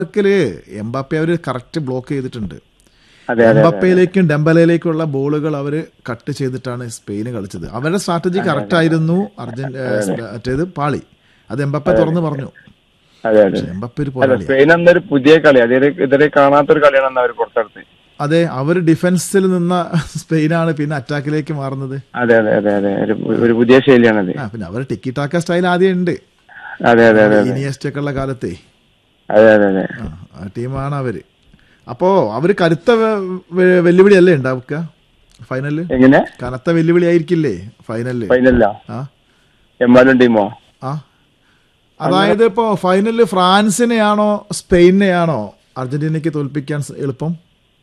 ഡെൻമാർക്കില് Mbappe അവര് correct block ചെയ്തിട്ടുണ്ട് അതെ അതെ എംബാപ്പയിലേക്കും ഡെമ്പലയിലേക്കുള്ള ബോളുകൾ അവര് കട്ട് ചെയ്തിട്ടാണ് സ്പെയിന് കളിച്ചത് അവരുടെ സ്ട്രാറ്റജി കറക്റ്റ് ആയിരുന്നു അർജന്റ് മറ്റേത് പാളി അത് എംബാപ്പെ തുറന്നു പറഞ്ഞു അതെ അതെ പക്ഷെ എംബാപ്പെ ഒരു അല്ല പോരാളിയാ സ്പെയിൻ എന്നൊരു പുതിയ കളി അതായത് ഇതുവരെ കാണാത്തൊരു കളിയാണ് അന്ന് അവർ പുറത്തെടുത്തത് അതെ അവർ ഡിഫൻസിൽ നിന്ന സ്പെയിനാണ് പിന്നെ അറ്റാക്കിലേക്ക് മാറുന്നത് അതെ അതെ അതെ അതെ ഒരു ഒരു പുതിയ ശൈലിയാണത് ആ പിന്നെ അവർ ടിക്കി ടാക്ക സ്റ്റൈൽ ആദ്യം ഉണ്ട് അതെ അതെ അതെ അതെ ഇനിയസ്റ്റ് ഒക്കെ ഉള്ള കാലത്തെ അതെ അതെ അതെ ആ, ആ ടീമാണ് അവര് അപ്പോ അവര് കരുത്ത വെ- വെ- വെല്ലുവിളിയല്ലേ ഉണ്ടാവുക ഫൈനലില് എങ്ങനെ കനത്ത വെല്ലുവിളി ആയിരിക്കില്ലേ ഫൈനലില് ഫൈനല്ല ആ എമ്മാലും ടീമോ ആ അതായത് ഇപ്പോ ഫൈനലില് ഫ്രാൻസിനെയാണോ സ്പെയിനെയാണോ അർജന്റീനയ്ക്ക് തോൽപ്പിക്കാൻ സ- എളുപ്പം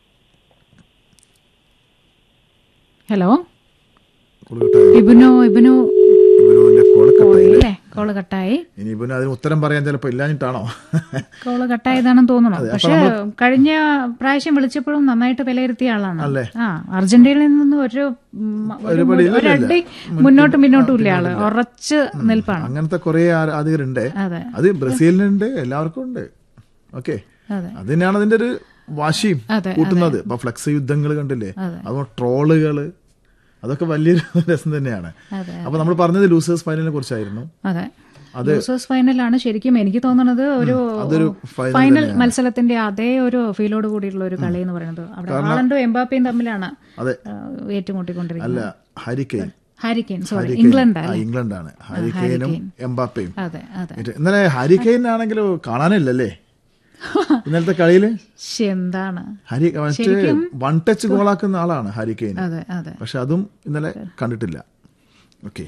ഹലോ കോള് കട്ടായി. ഇബിനു ഇബിനു ഇവരുടെ കോള് കട്ടായി പോയില്ലേ കോള് കട്ടായി ഇനി ഇവന് അതിന് ഉത്തരം പറയാൻ ചിലപ്പോ ഇല്ലാഞ്ഞിട്ടാണോ കോള് കട്ടായതാണെന്ന് തോന്നുന്നു പക്ഷെ കഴിഞ്ഞ പ്രാവശ്യം വിളിച്ചപ്പോഴും നന്നായിട്ട് വിലയിരുത്തിയ ആളാണ് അല്ലേ? ആ അർജന്റീനയിൽ നിന്ന് ഒരു ഉം, ഒരു ഒരുപടി ഇല്ല, ഒരടി മുന്നോട്ടും പിന്നോട്ടും ഇല്ല ആള് ഉറച്ച് നിൽപ്പാണ് അങ്ങനത്തെ കുറെ ആരാധകരുണ്ട് അതെ അത് ബ്രസീലിനുണ്ട് എല്ലാവർക്കും ഉണ്ട് ഓക്കെ അതെ അത് തന്നെയാണ് അതിന്റെ ഒരു വാശിയും അതെ, കൂട്ടുന്നത് ഇപ്പൊ ഫ്ലെക്സ് യുദ്ധങ്ങൾ കണ്ടില്ലേ അതെ. അതുപോലെ ട്രോളുകള് അതൊക്കെ വലിയൊരു രസം തന്നെയാണ് അതെ അപ്പൊ നമ്മൾ പറഞ്ഞത് ലൂസേഴ്സ് ഫൈനലിനെ കുറിച്ചായിരുന്നു അതെ ലൂസേഴ്സ് ഫൈനലാണ് ശരിക്കും എനിക്ക് തോന്നുന്നത് ഒരു അതൊരു final ഫൈനൽ മത്സരത്തിന്റെ അതേ ഒരു ഫീലോട് കൂടിയുള്ള ഒരു കളി എന്ന് പറയുന്നത് അവിടെ ഹാളണ്ടും എംബാപ്പയും തമ്മിലാണ് അതെ ആ, ഏറ്റുമുട്ടിക്കൊണ്ടിരിക്കുന്നത് അല്ല ഹരിക്കെയിൻ ഹാരിക്കെയിൻ സോറി ഇംഗ്ലണ്ട് അല്ലേ ഇംഗ്ലണ്ടാണ് ഹരിക്കെയിനും എംബാപ്പയും അതെ അതെ ഏറ്റവും- ഇന്നലെ ഹരിക്കെയിൻ ആണെങ്കിലോ കാണാനില്ലല്ലേ ഇന്നലത്തെ കളിയില് ശ്ശെ, എന്താണ് ഹരി മറ്റേ വൺ ടച്ച് ഗോളാക്കുന്ന ആളാണ് ഹരിക്കെയിൻ അതെ അതെ പക്ഷെ അതും ഇന്നലെ കണ്ടിട്ടില്ല ഓക്കെ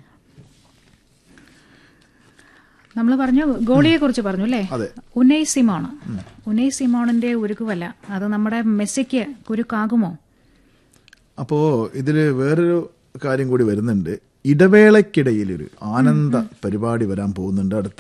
നമ്മൾ പറഞ്ഞു ഗോളിയെ കുറിച്ച് പറഞ്ഞു അല്ലേ അതെ. ഉനൈ സിമോൺ ഉനൈ സിമോണിന്റെ ഉരുക്കുവല്ല അത് നമ്മുടെ മെസ്സിക്ക് കുരുക്കാകുമോ അപ്പോ ഇതില് വേറൊരു കാര്യം കൂടി വരുന്നുണ്ട് ഇടവേളയ്ക്കിടയിൽ ഒരു ആനന്ദ പരിപാടി വരാൻ പോകുന്നുണ്ട് അടുത്ത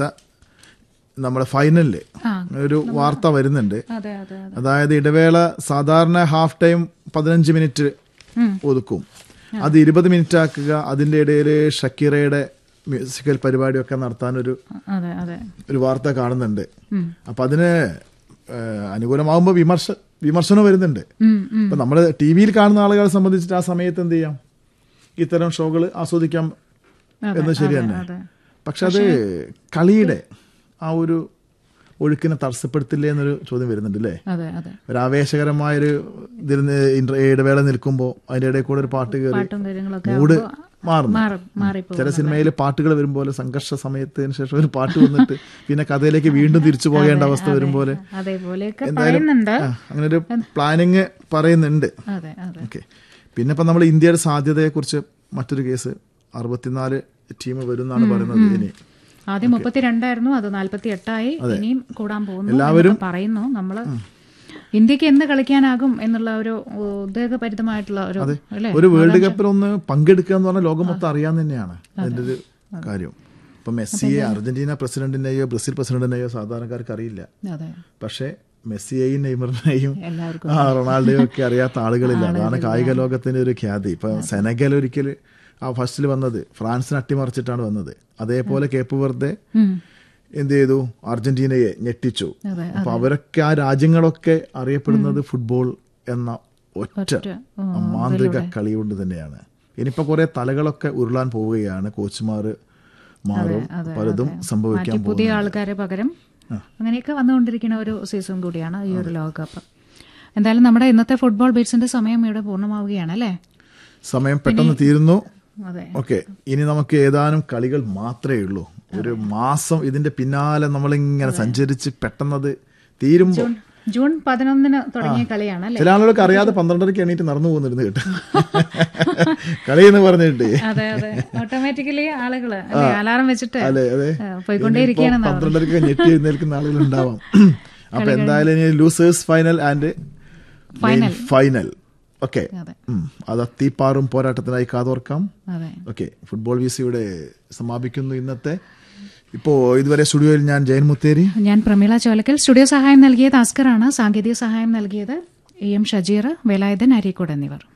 നമ്മുടെ ഫൈനലില് ആ. ഒരു വാർത്ത വരുന്നുണ്ട് അതെ അതെ അതെ അതായത് ഇടവേള സാധാരണ ഹാഫ് ടൈം പതിനഞ്ച് മിനിറ്റ് ഒതുക്കും അത് ഇരുപത് മിനിറ്റ് ആക്കുക അതിന്റെ ഇടയിൽ ഷക്കീറയുടെ മ്യൂസിക്കൽ പരിപാടിയൊക്കെ നടത്താനൊരു അതെ അതെ ഒരു വാർത്ത കാണുന്നുണ്ട് അപ്പൊ അതിന് ഏഹ്, അനുകൂലമാകുമ്പോൾ വിമർശ വിമർശനം വരുന്നുണ്ട് ഉം, ഉം. ഇപ്പൊ നമ്മൾ ടി വിയിൽ കാണുന്ന ആളുകളെ സംബന്ധിച്ചിട്ട് ആ സമയത്ത് എന്ത് ചെയ്യാം ഇത്തരം ഷോകൾ ആസ്വദിക്കാം അതെ, എന്ന് ശരി തന്നെ അതെ. പക്ഷെ അത് കളിയുടെ ആ ഒരു ഒഴുക്കിനെ തടസ്സപ്പെടുത്തില്ലേ എന്നൊരു ചോദ്യം വരുന്നുണ്ട് അല്ലേ അതെ അതെ ഒരു ആവേശകരമായൊരു ഇതിരുന്ന് ഇന്റർ- ഇടവേള നിൽക്കുമ്പോൾ അതിന്റെ ഇടയിൽ കൂടെ ഒരു പാട്ട് കയറി പാട്ടും കാര്യങ്ങളൊക്കെ മൂഡ് ആവുമ്പോ മാറുന്നു മാറും മാറിപ്പോ ചില സിനിമയിൽ പാട്ടുകൾ വരുമ്പോൾ സംഘർഷ സമയത്തിന് ശേഷം ഒരു പാട്ട് വന്നിട്ട് പിന്നെ കഥയിലേക്ക് വീണ്ടും തിരിച്ചു പോകേണ്ട അവസ്ഥ വരുമ്പോൾ അതേപോലെയൊക്കെ പറയുന്നുണ്ട് അങ്ങനെ ഒരു പ്ലാനിങ് പറയുന്നുണ്ട് അതെ അതെ ഓക്കെ പിന്നെ ഇപ്പൊ നമ്മൾ ഇന്ത്യയുടെ സാധ്യതയെ കുറിച്ച് മറ്റൊരു കേസ് അറുപത്തിനാല് ടീം വരും എന്നാണ് പറയുന്നത് ഇനി ആദ്യം മുപ്പത്തിരണ്ടായിരുന്നു അത് നാല്പത്തി എട്ടായി ഇനിയും കൂടാൻ പോകുന്നു എല്ലാവരും- എന്നൊക്കെ പറയുന്നു നമ്മള് ഇന്ത്യക്ക് എന്ന് കളിക്കാനാകും എന്നുള്ള ഒരു ഉദ്വേഗപരിതമായിട്ടുള്ള ഒരു അല്ലേ ഒരു വേൾഡ് കപ്പിൽ ഒന്ന് പങ്കെടുക്കുക എന്ന് പറഞ്ഞാൽ ലോകം മൊത്തം അറിയാൻ തന്നെയാണ് അതിന്റെ ഒരു കാര്യം ഇപ്പൊ മെസ്സിയെ അർജന്റീന പ്രസിഡന്റിനെയോ ബ്രസീൽ പ്രസിഡന്റിനെയോ സാധാരണക്കാർക്ക് അറിയില്ല അതെ പക്ഷെ മെസ്സിയെയും നെയ്മറിനെയും എല്ലാവർക്കും ആ റൊണാൾഡോയും ഒക്കെ അറിയാത്ത ആളുകളില്ല അതാണ് കായിക ലോകത്തിന്റെ ഒരു ഖ്യാതി ഇപ്പൊ സെനഗൽ ഒരിക്കൽ ആ ഫസ്റ്റിൽ വന്നത് ഫ്രാൻസിനെ അട്ടിമറിച്ചിട്ടാണ് വന്നത് അതേപോലെ കേപ്പ് വെറുതെ ഉം. എന്ത് ചെയ്തു അർജന്റീനയെ ഞെട്ടിച്ചു അതെ, അപ്പൊ അവരൊക്കെ ആ രാജ്യങ്ങളൊക്കെ അറിയപ്പെടുന്നത് ഫുട്ബോൾ എന്ന ഒറ്റ ഒറ്റ, ഉം, മാന്ത്രിക കളി കൊണ്ട് തന്നെയാണ് ഇനിയിപ്പോ കുറെ തലകളൊക്കെ ഉരുളാൻ പോവുകയാണ് കോച്ചുമാർ മാറും അതെ, പലതും സംഭവിക്കാൻ മാറ്റി പുതിയ ആൾക്കാരെ പകരം അങ്ങനെയൊക്കെ വന്നുകൊണ്ടിരിക്കുന്ന ഒരു സീസൺ കൂടിയാണ് ഈ ഒരു ലോകകപ്പ് എന്തായാലും നമ്മുടെ ഇന്നത്തെ ഫുട്ബോൾ ബീറ്റ്സിന്റെ സമയം ഇവിടെ പൂർണ്ണമാവുകയാണ് അല്ലേ സമയം പെട്ടെന്ന് തീരുന്നു അതെ ഓക്കെ ഇനി നമുക്ക് ഏതാനും കളികൾ മാത്രമേ ഉള്ളൂ ഒരു മാസം ഇതിന്റെ പിന്നാലെ നമ്മളിങ്ങനെ സഞ്ചരിച്ച് പെട്ടെന്നത് തീരുമ്പോ ജൂൺ ജൂൺ പതിനൊന്നിന് തുടങ്ങിയ കളിയാണ് അല്ലേ ചില ആളുകൾക്ക് അറിയാതെ പന്ത്രണ്ടരയ്ക്ക് എണീറ്റ് നടന്നു പോകുന്നിരുന്നു കേട്ടോ കളി എന്ന് പറഞ്ഞിട്ട് അതെ അതെ ഓട്ടോമാറ്റിക്കലി ആളുകള് അല്ലേ അലാറം വെച്ചിട്ട് അതെ അതെ ആ, പോയിക്കൊണ്ടേയിരിക്കുകയാണ് ഇനിയിപ്പോ പന്ത്രണ്ടരയ്ക്ക് ഞെട്ടി എഴുന്നേൽക്കുന്ന ആളുകൾ ഉണ്ടാവാം അപ്പൊ എന്തായാലും ഇനി losers final and final okay അതെ അത് അത്തിപ്പാറും പോരാട്ടത്തിനായി കാതോർക്കാം അതെ ഓക്കെ ഫുട്ബോൾ വിസിയുടെ സമാപിക്കുന്നു ഇന്നത്തെ ഇപ്പോ ഇതുവരെ സ്റ്റുഡിയോയിൽ ഞാൻ ജയൻ മുത്തേരി ഞാൻ പ്രമീള ചോലക്കൽ സ്റ്റുഡിയോ സഹായം നൽകിയത് അസ്കറാണ് സാങ്കേതിക സഹായം നൽകിയത് എ എം ഷജീർ വേലായുധൻ അരീക്കോട് എന്നിവർ